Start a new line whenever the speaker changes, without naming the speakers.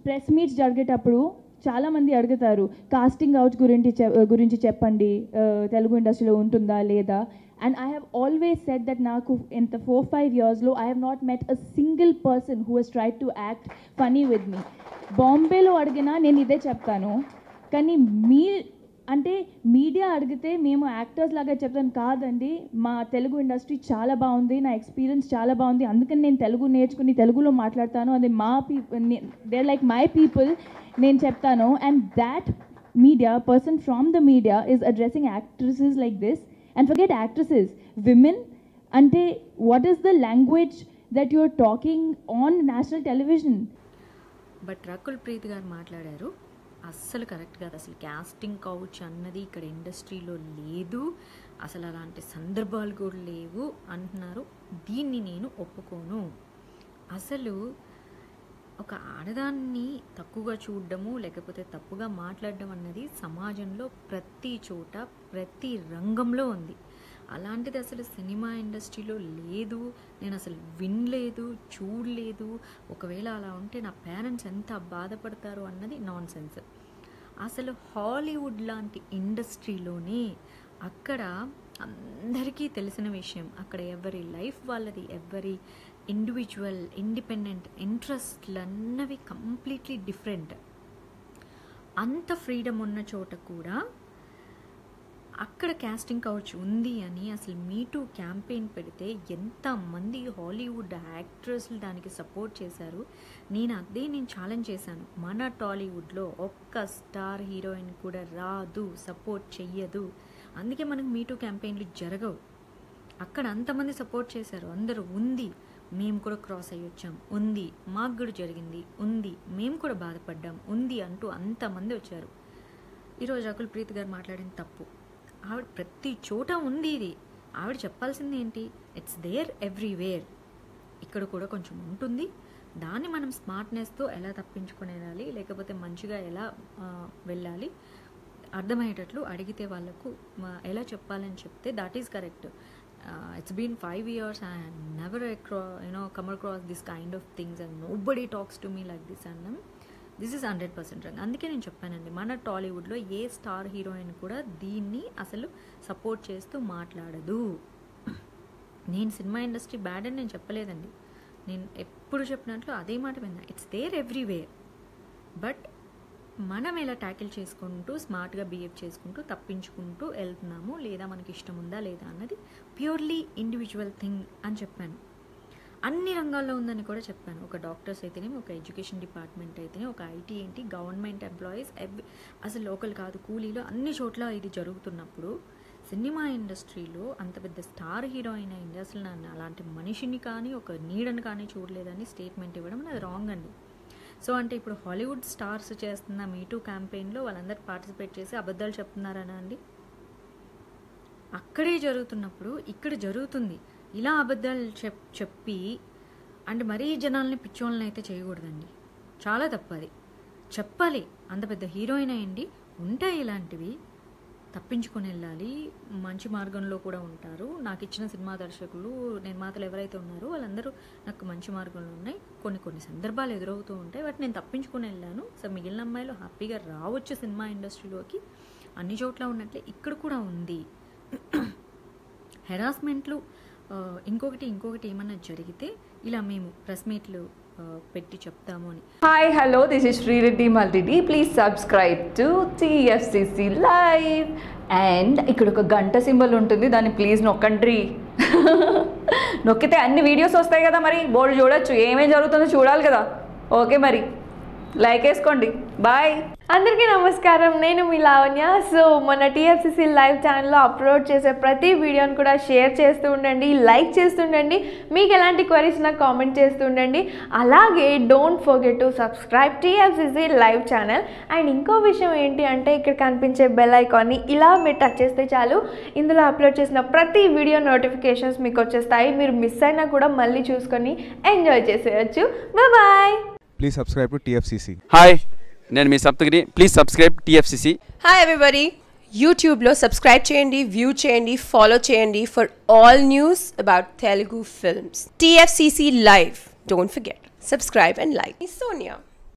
Press meets జరిగేటప్పుడు చాలామంది అడుగుతారు కాస్టింగ్ అవుట్ గురించి చె- గురించి చెప్పండి ఆ, తెలుగు ఇండస్ట్రీలో ఉంటుందా లేదా and I have always said that నాకు ఇంత ఫోర్ ఫైవ్ ఇయర్స్లో I have not met a single person who has tried to act funny with me బాంబేలో అడిగినా నేను ఇదే చెప్తాను కానీ మీ అంటే మీడియా అడిగితే మేము యాక్టర్స్ లాగా చెప్తాను కాదండి మా తెలుగు ఇండస్ట్రీ చాలా బాగుంది నా ఎక్స్పీరియన్స్ చాలా బాగుంది అందుకని నేను తెలుగు నేర్చుకుని తెలుగులో మాట్లాడతాను అది మా people they like my people నేను చెప్తాను and that media person from the media is addressing actresses like this and forget actresses women అంటే what is the language that you're talking on national television
but Rakul Preet garu మాట్లాడారు అస్సలు correct కాదు అసలు casting couch అన్నది ఇక్కడ ఇండస్ట్రీలో లేదు అసలు అలాంటి సందర్భాలు కూడా లేవు అంటున్నారు దీన్ని నేను ఒప్పుకోను అసలు ఒక ఆడదాన్ని తక్కువగా చూడడము లేకపోతే తప్పుగా మాట్లాడడం అన్నది సమాజంలో ప్రతి చోట ప్రతి రంగంలో ఉంది అలాంటిది అసలు సినిమా ఇండస్ట్రీలో లేదు నేను అసలు వినలేదు చూడలేదు ఒకవేళ అలా ఉంటే నా పేరెంట్స్ ఎంత బాధపడతారు అన్నది నాన్ సెన్స్ అసలు హాలీవుడ్ లాంటి ఇండస్ట్రీలోనే అక్కడ అందరికీ తెలిసిన విషయం అక్కడ ఎవరి లైఫ్ వాళ్ళది ఎవరి ఇండివిజువల్ ఇండిపెండెంట్ ఇంట్రెస్ట్లు అన్నవి కంప్లీట్లీ డిఫరెంట్ అంత ఫ్రీడమ్ ఉన్న చోట కూడా అక్కడ క్యాస్టింగ్ కౌచ్ ఉంది అని అసలు మీ టూ క్యాంపెయిన్ పెడితే ఎంతమంది హాలీవుడ్ యాక్ట్రెస్లు దానికి సపోర్ట్ చేశారు నేను అదే నేను ఛాలెంజ్ చేశాను మన టాలీవుడ్లో ఒక్క స్టార్ హీరోయిన్ కూడా రాదు సపోర్ట్ చెయ్యదు అందుకే మనకు మీ టూ క్యాంపెయిన్లు జరగవు అక్కడ అంతమంది సపోర్ట్ చేశారు అందరూ ఉంది మేము కూడా క్రాస్ అయ్యి వచ్చాం ఉంది మాకు కూడా జరిగింది ఉంది మేము కూడా బాధపడ్డాం ఉంది అంటూ అంతమంది వచ్చారు ఈరోజు రకుల్ ప్రీత్ గారు మాట్లాడిన తప్పు ఆవిడ ప్రతి చోట ఉంది ఇది ఆవిడ చెప్పాల్సింది ఏంటి ఇట్స్ దేర్ ఎవ్రీవేర్ ఇక్కడ కూడా కొంచెం ఉంటుంది దాన్ని మనం స్మార్ట్నెస్తో ఎలా తప్పించుకునేదాలి లేకపోతే మంచిగా ఎలా ఆ, వెళ్ళాలి అర్థమయ్యేటట్లు అడిగితే వాళ్ళకు ఆ, ఎలా చెప్పాలని చెప్తే that is correct it's been five years I never across you know come across this kind of things and nobody talks to me like this and this is hundred percent wrong అందుకే నేను చెప్పానండి మన టాలీవుడ్లో ఏ star heroine కూడా దీన్ని అసలు support చేస్తూ మాట్లాడదు నేను సినిమా ఇండస్ట్రీ బ్యాడ్ అని నేను చెప్పలేదండి నేను ఎప్పుడు చెప్పినట్లు అదే మాట విన్నా ఇట్స్ దేర్ ఎవ్రీవేర్ బట్ మనం ఎలా ట్యాకిల్ చేసుకుంటూ స్మార్ట్గా బిహేవ్ చేసుకుంటూ తప్పించుకుంటూ వెళ్తున్నాము లేదా మనకి ఇష్టం ఉందా లేదా అన్నది ప్యూర్లీ ఇండివిజువల్ థింగ్ అని చెప్పాను అన్ని రంగాల్లో ఉందని కూడా చెప్పాను ఒక డాక్టర్స్ అయితేనే ఒక ఎడ్యుకేషన్ డిపార్ట్మెంట్ అయితేనే ఒక ఐటీ ఏంటి గవర్నమెంట్ ఎంప్లాయీస్ ఎవ్ అసలు లోకల్ కాదు కూలీలో అన్ని చోట్ల ఇది జరుగుతున్నప్పుడు సినిమా ఇండస్ట్రీలో అంత పెద్ద స్టార్ హీరోయిన్ అయింది అసలు నన్ను అలాంటి మనిషిని కానీ ఒక నీడని కానీ చూడలేదని స్టేట్మెంట్ ఇవ్వడం అది రాంగ్ అండి సో అంటే ఇప్పుడు హాలీవుడ్ స్టార్స్ చేస్తున్న మీటూ క్యాంపెయిన్లో వాళ్ళందరూ పార్టిసిపేట్ చేసి అబద్ధాలు చెప్తున్నారనా అండి అక్కడే జరుగుతున్నప్పుడు ఇక్కడ జరుగుతుంది ఇలా అబద్ధాలు చెప్ చెప్పి అంటే మరీ జనాల్ని పిచ్చోళ్ళని అయితే చేయకూడదండి చాలా తప్పది చెప్పాలి అంత పెద్ద హీరోయిన్ అయ్యండి ఉంటాయి ఇలాంటివి తప్పించుకొని వెళ్ళాలి మంచి మార్గంలో కూడా ఉంటారు నాకు ఇచ్చిన సినిమా దర్శకులు నిర్మాతలు ఎవరైతే ఉన్నారో వాళ్ళందరూ నాకు మంచి మార్గంలో ఉన్నాయి కొన్ని కొన్ని సందర్భాలు ఎదురవుతూ ఉంటాయి వాటిని నేను తప్పించుకొని వెళ్ళాను సో మిగిలిన అమ్మాయిలు హ్యాపీగా రావచ్చు సినిమా ఇండస్ట్రీలోకి అన్ని చోట్ల ఉన్నట్లే ఇక్కడ కూడా ఉంది హెరాస్మెంట్లు ఆ, ఇంకొకటి ఇంకొకటి ఏమన్నా జరిగితే ఇలా మేము ప్రెస్ మీట్లు ఆ, పెట్టి చెప్తాము అని
Hi, hello, this is Sri Reddy Maltidi. Please subscribe to TFCC Live. And ఇక్కడ ఒక గంట సింబల్ ఉంటుంది దాన్ని ప్లీజ్ నొక్కండి నొక్కితే అన్ని వీడియోస్ వస్తాయి కదా మరి బోర్డు చూడొచ్చు ఏమేం జరుగుతుందో చూడాలి కదా ఓకే మరి లైక్ వేసుకోండి బాయ్
అందరికీ నమస్కారం నేను మీ లావణ్య సో మన టీఎఫ్సిసి లైవ్ ఛానల్లో అప్లోడ్ చేసే ప్రతి వీడియోని కూడా షేర్ చేస్తూ ఉండండి లైక్ చేస్తుండండి మీకు ఎలాంటి క్వరీస్ నాకు కామెంట్ చేస్తూ ఉండండి అలాగే don't forget to subscribe TFCC live channel and ఇంకో విషయం ఏంటి అంటే ఇక్కడ కనిపించే బెల్ ఐకాన్ని ఇలా మీరు టచ్ చేస్తే చాలు ఇందులో అప్లోడ్ చేసిన ప్రతి వీడియో నోటిఫికేషన్స్ మీకు వచ్చేస్తాయి మీరు మిస్ అయినా కూడా మళ్ళీ చూసుకొని ఎంజాయ్ చేసేయచ్చు bye
please subscribe to TFCC.
Hi నేను మీ Saptagiri please subscribe TFCC
hi everybody యూట్యూబ్లో సబ్స్క్రైబ్ చేయండి వ్యూ చేయండి ఫాలో చేయండి for all news about Telugu films TFCC live don't forget subscribe and like Sonia